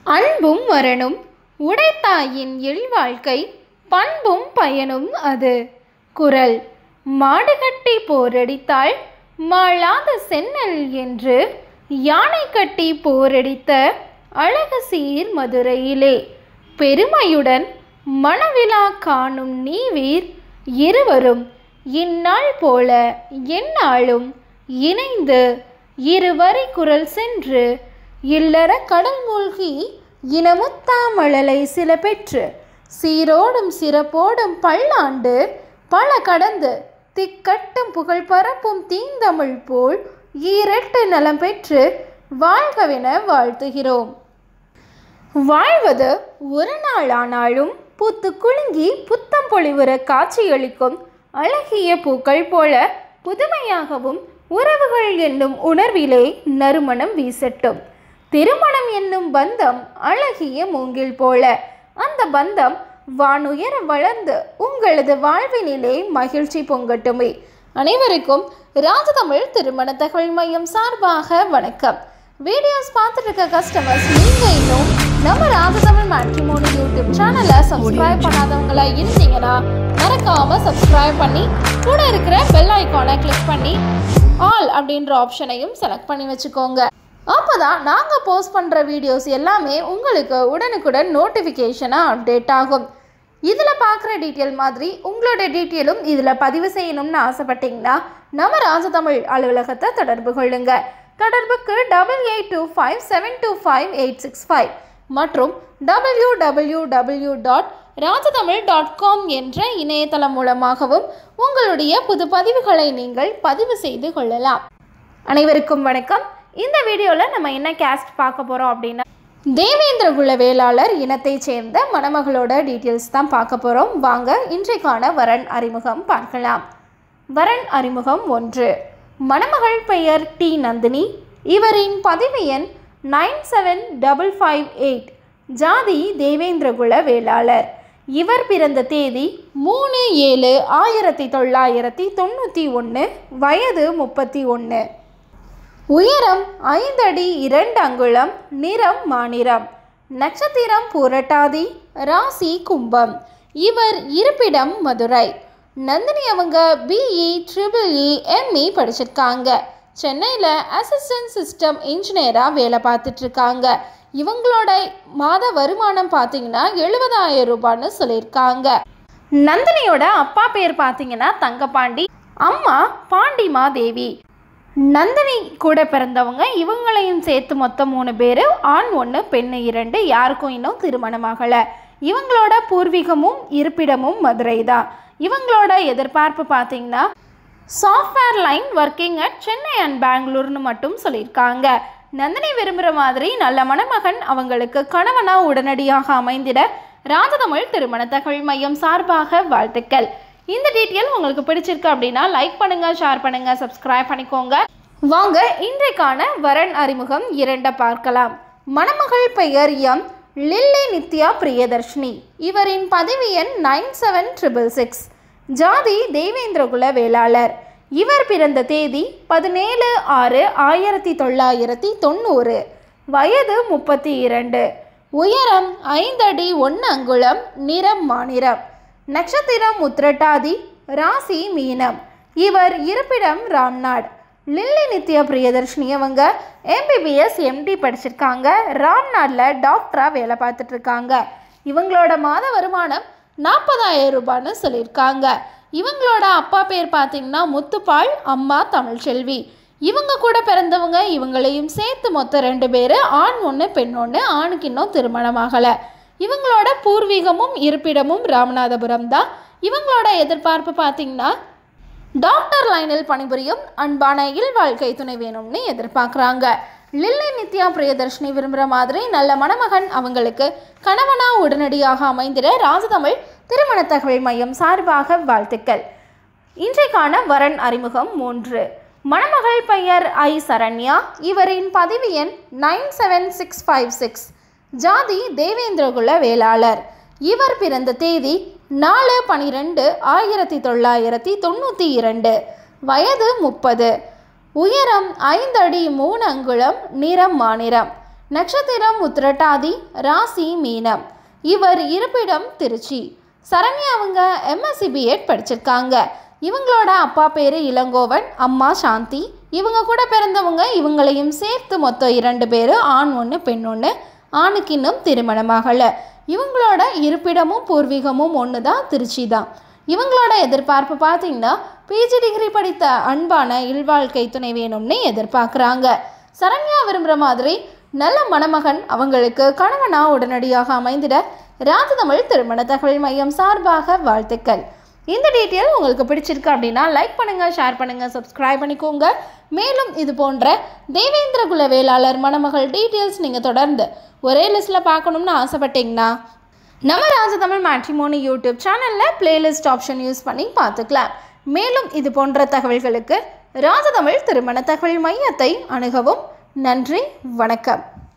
அன்பும் வரணும் உடைத்தாயின் இல்வாழ்க்கை பண்பும் பயனும் அது குரல் மாடு கட்டி போரடித்தாள் மாளாத சென்னல் என்று யானை கட்டி போரடித்த அழகு சீர் மதுரையிலே பெருமையுடன் மணவிழா காணும் நீவீர் இருவரும் இந்நாள் போல எந்நாளும் இணைந்து இருவரி குரல் சென்று இல்லற கடல் மூழ்கி இனமுத்தாமழலை சில பெற்று சீரோடும் சிறப்போடும் பல்லாண்டு பல கடந்து திக்கட்டும் புகழ் பரப்பும் தீந்தமிழ் போல் ஈரெட்டு நலம் பெற்று வாழ்கவென வாழ்த்துகிறோம் வாழ்வது ஒரு நாள் ஆனாலும் பூத்து குலுங்கி புத்தம் பொழிவுற காட்சியளிக்கும் அழகிய பூக்கள் போல புதுமையாகவும் உறவுகள் என்னும் உணர்விலே நறுமணம் வீசட்டும் திருமணம் என்னும் பந்தம் அழகிய மூங்கில் போல அந்த பந்தம் வானுயர வளர்ந்து உங்களது வாழ்வினிலே மகிழ்ச்சி பொங்கட்டுமே அனைவருக்கும் ராஜதமிழ் திருமண தகவல் மையம் சார்பாக வணக்கம் வீடியோஸ் பார்த்துட்டு இருக்க கஸ்டமர்ஸ் நீங்க இன்னும் நம்ம ராஜதமிழ் மேட்ரிமோனி யூடியூப் சேனலை சப்ஸ்கிரைப் பண்ணாதவங்களா இருந்தீங்கன்னா மறக்காம சப்ஸ்கிரைப் பண்ணி கூட இருக்கிற பெல் ஐக்கானை கிளிக் பண்ணி ஆல் அப்படின்ற ஆப்ஷனையும் செலக்ட் பண்ணி வச்சுக்கோங்க அப்போதான் நாங்கள் போஸ்ட் பண்ணுற வீடியோஸ் எல்லாமே உங்களுக்கு உடனுக்குடன் நோட்டிஃபிகேஷனாக அப்டேட் ஆகும் இதில் பார்க்குற டீட்டெயில் மாதிரி உங்களோட டீட்டெயிலும் இதில் பதிவு செய்யணும்னு ஆசைப்பட்டீங்கன்னா நம்ம ராஜதமிழ் அலுவலகத்தை தொடர்பு கொள்ளுங்க தொடர்புக்கு double eight two five seven two five eight six five மற்றும் W W W dot Rajathamizh dot com என்ற இணையதளம் மூலமாகவும் உங்களுடைய புது பதிவுகளை நீங்கள் பதிவு செய்து கொள்ளலாம் அனைவருக்கும் வணக்கம் இந்த வீடியோவில் நம்ம என்ன கேஸ்ட் பார்க்க போகிறோம் அப்படின்னா தேவேந்திர குல வேளாளர் இனத்தைச் சேர்ந்த மணமகளோட டீட்டெயில்ஸ் தான் பார்க்க போகிறோம் வாங்க இன்றைக்கான வரன் அறிமுகம் பார்க்கலாம் வரன் அறிமுகம் ஒன்று மணமகள் பெயர் டி நந்தினி இவரின் பதிவு எண் nine seven double five eight ஜாதி தேவேந்திரகுல வேளாளர் இவர் பிறந்த தேதி மூணு ஏழு ஆயிரத்தி தொள்ளாயிரத்தி தொண்ணூற்றி ஒன்று வயது முப்பத்தி ஒன்று உயரம் ஐந்தடி இரண்டு அங்குலம் நிறம் மாநிறம் நட்சத்திரம் புரட்டாதி ராசி கும்பம் இவர் இருப்பிடம் மதுரை நந்தினி அவங்க பிஇ ட்ரிபிள் இ எம்இ படிச்சிருக்காங்க சென்னையில் அசிஸ்டன்ட் சிஸ்டம் இன்ஜினியராக வேலை பார்த்துட்ருக்காங்க இவங்களோட மாத வருமானம் பார்த்தீங்கன்னா எழுபதாயிரம் ரூபான்னு சொல்லியிருக்காங்க நந்தினியோட அப்பா பேர் பார்த்தீங்கன்னா தங்கபாண்டி அம்மா பாண்டிமா தேவி நந்தினி கூட பிறந்தவங்க இவங்களையும் சேர்த்து மொத்தம் மூணு பேர் ஆண் ஒன்று பெண்ணு இரண்டு யாருக்கும் இன்னும் திருமணமாகலை இவங்களோட பூர்வீகமும் இருப்பிடமும் மதுரை தான் இவங்களோட எதிர்பார்ப்பு பார்த்தீங்கன்னா software line working at Chennai and பெங்களூர்னு மட்டும் சொல்லியிருக்காங்க நந்தினி விரும்புகிற மாதிரி நல்ல மணமகன் அவங்களுக்கு கணவனா உடனடியாக அமைந்திட ராஜதமிழ் திருமண தகவல் மையம் சார்பாக வாழ்த்துக்கள் இந்த டீட்டெயில் உங்களுக்கு பிடிச்சிருக்கு அப்படின்னா லைக் பண்ணுங்க ஷேர் பண்ணுங்க சப்ஸ்கிரைப் பண்ணிக்கோங்க வாங்க இன்றைக்கான வரன் அறிமுகம் இரண்ட பார்க்கலாம் மணமகள் பெயர் எம் லில்லி நித்யா பிரியதர்ஷினி இவரின் பதவி எண் நைன் செவன் ட்ரிபிள் சிக்ஸ் ஜாதி தேவேந்திரகுல வேளாளர் இவர் பிறந்த தேதி பதினேழு ஆறு ஆயிரத்தி தொள்ளாயிரத்தி தொண்ணூறு வயது முப்பத்தி இரண்டு உயரம் ஐந்தடி ஒன்று அங்குலம் நிறம் மாநிறம் நட்சத்திரம் உத்திரட்டாதி ராசி மீனம் இவர் இருப்பிடம் ராம்நாட் லில்லி நித்யா பிரியதர்ஷினி அவங்க எம்பிபிஎஸ் எம்டி படிச்சிருக்காங்க ராம்நாட்டில் டாக்டராக வேலை பார்த்துட்டு இருக்காங்க இவங்களோட மாத வருமானம் நாற்பதாயிரம் ரூபான்னு சொல்லியிருக்காங்க இவங்களோட அப்பா பேர் பார்த்தீங்கன்னா முத்துப்பால் அம்மா தமிழ்ச்செல்வி இவங்க கூட பிறந்தவங்க இவங்களையும் சேர்த்து மொத்தம் ரெண்டு பேர் ஆண் ஒன்று பெண் ஒன்று ஆணுக்கு இன்னும் திருமணமாகலை இவங்களோட பூர்வீகமும் இருப்பிடமும் ராமநாதபுரம் தான் இவங்களோட எதிர்பார்ப்பு பார்த்தீங்கன்னா டாக்டர் லைனில் பணிபுரியும் அன்பான இல்வாழ்க்கை துணை வேணும்னு எதிர்பார்க்குறாங்க லில்லி நித்யா பிரியதர்ஷினி விரும்புகிற மாதிரி நல்ல மணமகன் அவங்களுக்கு கணவனா உடனடியாக அமைந்திட ராஜதமிழ் திருமண தகவல் மையம் சார்பாக வாழ்த்துக்கள் இன்றைக்கான வரன் அறிமுகம் மூன்று மணமகள் பெயர் ஐ சரண்யா இவரின் பதிவு எண் nine seven six five six ஜாதி தேவேந்திரகுல வேளாளர் இவர் பிறந்த தேதி நாலு பனிரெண்டு ஆயிரத்தி தொள்ளாயிரத்தி தொண்ணூற்றி இரண்டு வயது முப்பது உயரம் ஐந்து அடி மூணு அங்குலம் நிறம் மாநிறம் நட்சத்திரம் உத்திரட்டாதி ராசி மீனம் இவர் இருப்பிடம் திருச்சி சரண்யா அவங்க எம்எஸ்சி பிஎட் படிச்சிருக்காங்க இவங்களோட அப்பா பேர் இளங்கோவன் அம்மா சாந்தி இவங்க கூட பிறந்தவங்க இவங்களையும் சேர்த்து மொத்தம் இரண்டு பேர் ஆண் ஒன்று பெண் ஒன்று ஆணுக்கு இன்னும் திருமணமாகலை இவங்களோட இருப்பிடமும் பூர்வீகமும் ஒன்று தான் திருச்சி தான் இவங்களோட எதிர்பார்ப்பு பார்த்தீங்கன்னா பிஜி டிகிரி படித்த அன்பான இல்வாழ்க்கை துணை வேணும்னு எதிர்பார்க்குறாங்க சரண்யா விரும்புகிற மாதிரி நல்ல மணமகன் அவங்களுக்கு கணவனா உடனடியாக அமைந்திட ராஜதமிழ் திருமண தகவல் மையம் சார்பாக வாழ்த்துக்கள் இந்த டீட்டெயில் உங்களுக்கு பிடிச்சிருக்கு அப்படின்னா லைக் பண்ணுங்கள் ஷேர் பண்ணுங்கள் சப்ஸ்கிரைப் பண்ணிக்கோங்க மேலும் இது போன்ற தேவேந்திர குல வேளாளர் மணமகள் டீட்டெயில்ஸ் நீங்கள் தொடர்ந்து ஒரே லிஸ்ட்டில் பார்க்கணும்னு ஆசைப்பட்டீங்கன்னா நம்ம ராஜதமிழ் மேட்ரிமோனி யூடியூப் சேனலில் பிளேலிஸ்ட் ஆப்ஷன் யூஸ் பண்ணி பார்த்துக்கலாம் மேலும் இது போன்ற தகவல்களுக்கு ராஜதமிழ் திருமண தகவல் மையத்தை அணுகவும் நன்றி வணக்கம்